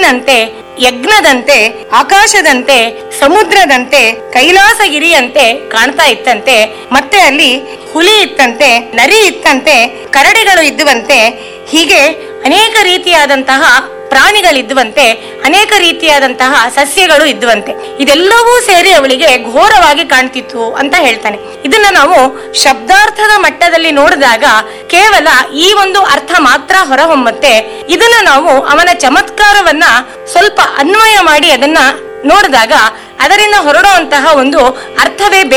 ನೀರಿನಂತೆ ಯಜ್ಞದಂತೆ ಆಕಾಶದಂತೆ ಸಮುದ್ರದಂತೆ ಕೈಲಾಸಗಿರಿಯಂತೆ ಕಾಣ್ತಾ ಇತ್ತಂತೆ ಮತ್ತೆ ಅಲ್ಲಿ ಹುಲಿ ಇತ್ತಂತೆ ನರಿ ಇತ್ತಂತೆ ಕರಡಿಗಳು ಇದ್ದುವಂತೆ ಹೀಗೆ ಅನೇಕ ರೀತಿಯಾದಂತಹ ಪ್ರಾಣಿಗಳಿದ್ದುವಂತೆ ಅನೇಕ ರೀತಿಯಾದಂತಹ ಸಸ್ಯಗಳು ಇದ್ದುವಂತೆ ಇದೆಲ್ಲವೂ ಸೇರಿ ಅವಳಿಗೆ ಘೋರವಾಗಿ ಕಾಣ್ತಿತ್ತು ಅಂತ ಹೇಳ್ತಾನೆ ಇದನ್ನ ನಾವು ಶಬ್ದಾರ್ಥದ ಮಟ್ಟದಲ್ಲಿ ನೋಡಿದಾಗ ಕೇವಲ ಈ ಒಂದು ಅರ್ಥ ಮಾತ್ರ ಹೊರಹೊಮ್ಮತ್ತೆ ಇದನ್ನ ನಾವು ಅವನ ಚಮತ್ಕಾರವನ್ನ ಸ್ವಲ್ಪ ಅನ್ವಯ ಮಾಡಿ ಅದನ್ನ ನೋಡಿದಾಗ ಅದರಿಂದ ಹೊರಡುವಂತಹ ಒಂದು ಅರ್ಥವೇ ಬೇರೆ